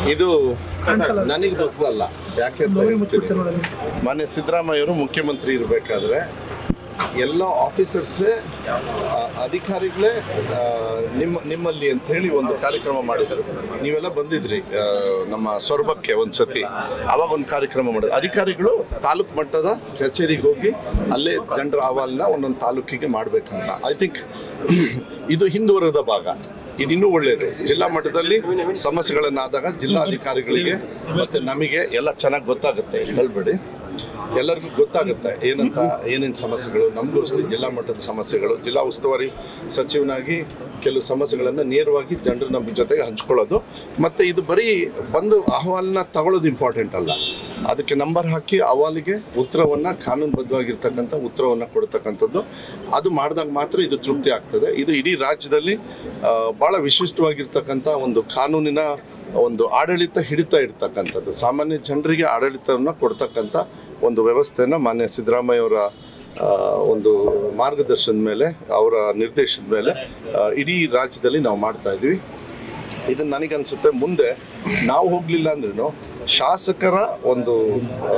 ಇದು ನನಗೆ ಹೊಸದಲ್ಲ ಯಾಕೆ ಅಂತ ಹೇಳ್ತೀನಿ ಮೊನ್ನೆ ಸಿದ್ದರಾಮಯ್ಯವರು ಮುಖ್ಯಮಂತ್ರಿ ಇರಬೇಕಾದ್ರೆ ಎಲ್ಲ ಆಫೀಸರ್ಸೇ ಅಧಿಕಾರಿಗಳೇ ಆ, ನಿಮ್ಮ ನಿಮ್ಮಲ್ಲಿ ಅಂತ ಹೇಳಿ ಒಂದು ಕಾರ್ಯಕ್ರಮ ಮಾಡಿದ್ರು ನೀವೆಲ್ಲ ಬಂದಿದ್ರಿ ಆ, ನಮ್ಮ ಸೊರಬಕ್ಕೆ ಒಂದು ಸತಿ ಅವಾಗ ಒಂದು ಕಾರ್ಯಕ್ರಮ ಮಾಡಿದ್ರು ಅಧಿಕಾರಿಗಳು ತಾಲೂಕು ಮಟ್ಟದ ಕಚೇರಿಗೆ ಹೋಗಿ ಅಲ್ಲೇ ಜನರ ಅಹವಾಲನ್ನ ಒಂದೊಂದು ತಾಲೂಕಿಗೆ ಮಾಡಬೇಕಂತ ಐ ಥಿಂಕ್ ಇದು ಹಿಂದುವರೆದ ಭಾಗ ಇದಿನ್ನೂ ಒಳ್ಳೆಯದು ಜಿಲ್ಲಾ ಮಟ್ಟದಲ್ಲಿ ಸಮಸ್ಯೆಗಳನ್ನಾದಾಗ ಜಿಲ್ಲಾಧಿಕಾರಿಗಳಿಗೆ ಮತ್ತೆ ನಮಗೆ ಎಲ್ಲ ಚೆನ್ನಾಗಿ ಗೊತ್ತಾಗುತ್ತೆ ಹೇಳ್ಬೇಡಿ ಎಲ್ಲರಿಗೂ ಗೊತ್ತಾಗುತ್ತೆ ಏನಂತ ಏನೇನು ಸಮಸ್ಯೆಗಳು ನಮಗೂ ಅಷ್ಟೇ ಜಿಲ್ಲಾ ಮಟ್ಟದ ಸಮಸ್ಯೆಗಳು ಜಿಲ್ಲಾ ಉಸ್ತುವಾರಿ ಸಚಿವನಾಗಿ ಕೆಲವು ಸಮಸ್ಯೆಗಳನ್ನು ನೇರವಾಗಿ ಜನರು ನಮ್ಮ ಜೊತೆಗೆ ಹಂಚ್ಕೊಳ್ಳೋದು ಮತ್ತು ಇದು ಬರೀ ಬಂದು ಅಹವಾಲನ್ನ ತಗೊಳ್ಳೋದು ಇಂಪಾರ್ಟೆಂಟ್ ಅಲ್ಲ ಅದಕ್ಕೆ ನಂಬರ್ ಹಾಕಿ ಅಹವಾಲಿಗೆ ಉತ್ತರವನ್ನು ಕಾನೂನುಬದ್ಧವಾಗಿರ್ತಕ್ಕಂಥ ಉತ್ತರವನ್ನು ಕೊಡ್ತಕ್ಕಂಥದ್ದು ಅದು ಮಾಡಿದಾಗ ಮಾತ್ರ ಇದು ತೃಪ್ತಿ ಆಗ್ತದೆ ಇದು ಇಡೀ ರಾಜ್ಯದಲ್ಲಿ ಆ, ಭಾಳ ವಿಶಿಷ್ಟವಾಗಿರ್ತಕ್ಕಂಥ ಒಂದು ಕಾನೂನಿನ ಒಂದು ಆಡಳಿತ ಹಿಡಿತಾ ಇರ್ತಕ್ಕಂಥದ್ದು ಸಾಮಾನ್ಯ ಜನರಿಗೆ ಆಡಳಿತವನ್ನು ಕೊಡ್ತಕ್ಕಂಥ ಒಂದು ವ್ಯವಸ್ಥೆನ ಮಾನ್ಯ ಸಿದ್ದರಾಮಯ್ಯವರ ಆ, ಒಂದು ಮಾರ್ಗದರ್ಶನದ ಮೇಲೆ ಅವರ ನಿರ್ದೇಶನದ ಮೇಲೆ ಆ, ಇಡೀ ರಾಜ್ಯದಲ್ಲಿ ನಾವು ಮಾಡ್ತಾ ಇದ್ವಿ ಇದು ನನಗನ್ಸುತ್ತೆ ಮುಂದೆ ನಾವು ಹೋಗಲಿಲ್ಲ ಅಂದ್ರೂ ಶಾಸಕರ ಒಂದು ಆ,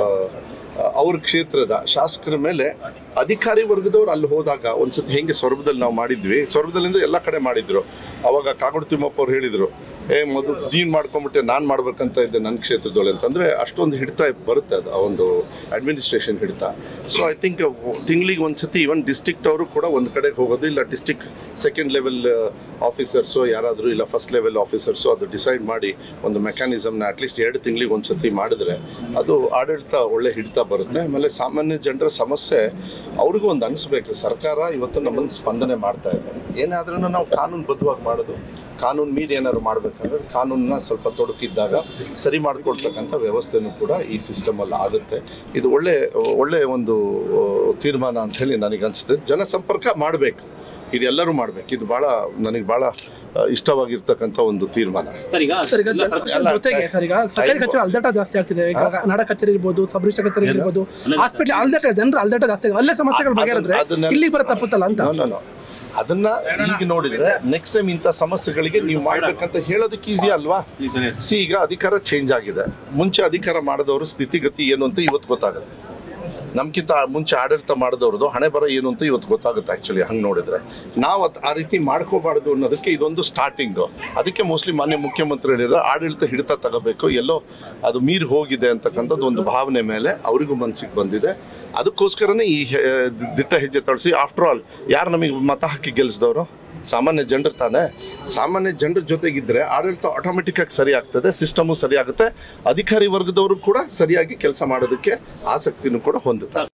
ಅವ್ರ ಕ್ಷೇತ್ರದ ಶಾಸಕರ ಮೇಲೆ ಅಧಿಕಾರಿ ವರ್ಗದವ್ರು ಅಲ್ಲಿ ಹೋದಾಗ ಒಂದ್ಸತಿ ಹೆಂಗೆ ಸೊರಬದಲ್ಲಿ ನಾವು ಮಾಡಿದ್ವಿ ಸೊರಬದಲ್ಲಿಂದ ಎಲ್ಲ ಕಡೆ ಮಾಡಿದ್ರು ಅವಾಗ ಕಾಗೋಡು ತಿಮ್ಮಪ್ಪ ಅವ್ರು ಹೇಳಿದರು ಏ ಮೊದಲು ನೀನು ಮಾಡ್ಕೊಂಬಿಟ್ಟೆ ನಾನು ಮಾಡ್ಬೇಕಂತ ಇದ್ದೆ ನನ್ನ ಕ್ಷೇತ್ರದೊಳಗೆ ಅಂತಂದರೆ ಅಷ್ಟೊಂದು ಹಿಡಿತಾ ಬರುತ್ತೆ ಅದು ಆ ಒಂದು ಅಡ್ಮಿನಿಸ್ಟ್ರೇಷನ್ ಹಿಡಿತಾ ಸೊ ಐ ಥಿಂಕ್ ತಿಂಗಳಿಗೆ ಒಂದು ಸತಿ ಇವನ್ ಡಿಸ್ಟ್ರಿಕ್ಟ್ ಅವರು ಕೂಡ ಒಂದು ಕಡೆಗೆ ಹೋಗೋದು ಇಲ್ಲ ಡಿಸ್ಟ್ರಿಕ್ಟ್ ಸೆಕೆಂಡ್ ಲೆವೆಲ್ ಆಫೀಸರ್ಸು ಯಾರಾದರೂ ಇಲ್ಲ ಫಸ್ಟ್ ಲೆವೆಲ್ ಆಫೀಸರ್ಸು ಅದು ಡಿಸೈಡ್ ಮಾಡಿ ಒಂದು ಮೆಕ್ಯಾನಿಸಮ್ನ ಅಟ್ಲೀಸ್ಟ್ ಎರಡು ತಿಂಗಳಿಗೆ ಒಂದು ಸತಿ ಮಾಡಿದ್ರೆ ಅದು ಆಡಳಿತ ಒಳ್ಳೆ ಹಿಡಿತಾ ಬರುತ್ತೆ ಆಮೇಲೆ ಸಾಮಾನ್ಯ ಜನರ ಸಮಸ್ಯೆ ಅವ್ರಿಗೂ ಒಂದು ಅನಿಸ್ಬೇಕು ಸರ್ಕಾರ ಇವತ್ತು ನಮ್ಮನ್ನು ಸ್ಪಂದನೆ ಮಾಡ್ತಾ ಇದೆ ಏನಾದ್ರೂ ನಾವು ಕಾನೂನುಬದ್ಧವಾಗಿ ಮಾಡೋದು ಕಾನೂನು ಮೀರಿ ಏನಾದ್ರು ಮಾಡ್ಬೇಕಂದ್ರೆ ಕಾನೂನನ್ನ ಸ್ವಲ್ಪ ತೊಡಕಿದ್ದಾಗ ಸರಿ ಮಾಡ್ಕೊಳ್ತಕ್ಕಂಥ ವ್ಯವಸ್ಥೆನೂ ಕೂಡ ಈ ಸಿಸ್ಟಮಲ್ಲಿ ಆಗುತ್ತೆ ಇದು ಒಳ್ಳೆ ಒಳ್ಳೆ ಒಂದು ಆ, ತೀರ್ಮಾನ ಅಂತ ಹೇಳಿ ನನಗೆ ಅನಿಸುತ್ತೆ ಜನಸಂಪರ್ಕ ಮಾಡಬೇಕು ಇದೆಲ್ಲರೂ ಮಾಡಬೇಕು ಇದು ಭಾಳ ನನಗೆ ಭಾಳ ಆ, ಇಷ್ಟವಾಗಿರ್ತಕ್ಕಂಥ ಒಂದು ತೀರ್ಮಾನ ಸರ್ ಈಗ ಸರ್ ಈಗ ಇಲ್ಲ ಸರ್, ಎಲ್ಲ ಜೊತೆಗೆ ಸರ್ ಈಗ ಸರ್ಕಾರಿ ಕಚೇರಿ ಅಲ್ದಾಟ ಜಾಸ್ತಿ ಆಗ್ತಿದೆ ಈಗ ನಾಡ ಕಚೇರಿ ಇರ್ಬೋದು ಸಬ್ ರಿಜಿಸ್ಟರ್ ಕಚೇರಿ ಇರ್ಬೋದು ಹಾಸ್ಪಿಟಲ್ ಅಲ್ದಾಟ ಜನರು ಅಲ್ದಾಟ ಜಾಸ್ತಿ ಆಗಿದೆ. ಅಲ್ಲೇ ಸಮಸ್ಯೆಗಳು ಬಗೆಹರಿದ್ರೆ ಅದನ್ನ- ಇಲ್ಲಿ ಬರೋ ತಪ್ಪುತ್ತಲ್ಲ ಅಂತ No, no, no. ಅದನ್ನ ಈಗ ನೋಡಿದ್ರೆ ನೆಕ್ಸ್ಟ್ ಟೈಮ್ ಇಂಥ ಸಮಸ್ಯೆಗಳಿಗೆ ನೀವು ಮಾಡ್ಬೇಕಂತ ಹೇಳೋದಕ್ಕೆ ಈಸಿ ಅಲ್ವಾ ಸಿ ಈಗ ಅಧಿಕಾರ ಚೇಂಜ್ ಆಗಿದೆ ಮುಂಚೆ ಅಧಿಕಾರ ಮಾಡಿದವರು ಸ್ಥಿತಿಗತಿ ಏನು ಅಂತ ಇವತ್ತು ಗೊತ್ತಾಗುತ್ತೆ ನಮ್ಗಿಂತ ಮುಂಚೆ ಆಡಳಿತ ಮಾಡಿದವ್ರದ್ದು ಹಣೆ ಬರ ಏನು ಅಂತ ಇವತ್ತು ಗೊತ್ತಾಗುತ್ತೆ ಆ್ಯಕ್ಚುಲಿ ಹಂಗೆ ನೋಡಿದ್ರೆ ನಾವು ಅದ್ ಆ ರೀತಿ ಮಾಡ್ಕೋಬಾರ್ದು ಅನ್ನೋದಕ್ಕೆ ಇದೊಂದು ಸ್ಟಾರ್ಟಿಂಗು ಅದಕ್ಕೆ ಮೋಸ್ಟ್ಲಿ ಮಾನ್ಯ ಮುಖ್ಯಮಂತ್ರಿ ಹೇಳಿದ್ರೆ ಆಡಳಿತ ಹಿಡಿತ ತಗೋಬೇಕು ಎಲ್ಲೋ ಅದು ಮೀರಿ ಹೋಗಿದೆ ಅಂತಕ್ಕಂಥದ್ದು ಒಂದು ಭಾವನೆ ಮೇಲೆ ಅವರಿಗೂ ಮನಸ್ಸಿಗೆ ಬಂದಿದೆ ಅದಕ್ಕೋಸ್ಕರನೇ ಈ ಹೆ- ದಿಟ್ಟ ಹೆಜ್ಜೆ ತಳಿಸಿ ಆಫ್ಟರ್ ಆಲ್ ಯಾರು ನಮಗೆ ಮತ ಹಾಕಿ ಗೆಲ್ಲಿಸಿದವರು ಸಾಮಾನ್ಯ ಜನರು ತಾನೇ ಸಾಮಾನ್ಯ ಜನರ ಜೊತೆಗಿದ್ರೆ ಆಡಳಿತ ಆಟೋಮೆಟಿಕ್ ಆಗಿ ಸರಿ ಆಗ್ತದೆ ಸಿಸ್ಟಮು ಸರಿ ಆಗುತ್ತೆ ಅಧಿಕಾರಿ ವರ್ಗದವರು ಕೂಡ ಸರಿಯಾಗಿ ಕೆಲಸ ಮಾಡೋದಕ್ಕೆ ಆಸಕ್ತಿನೂ ಕೂಡ ಹೊಂದುತ್ತಾರೆ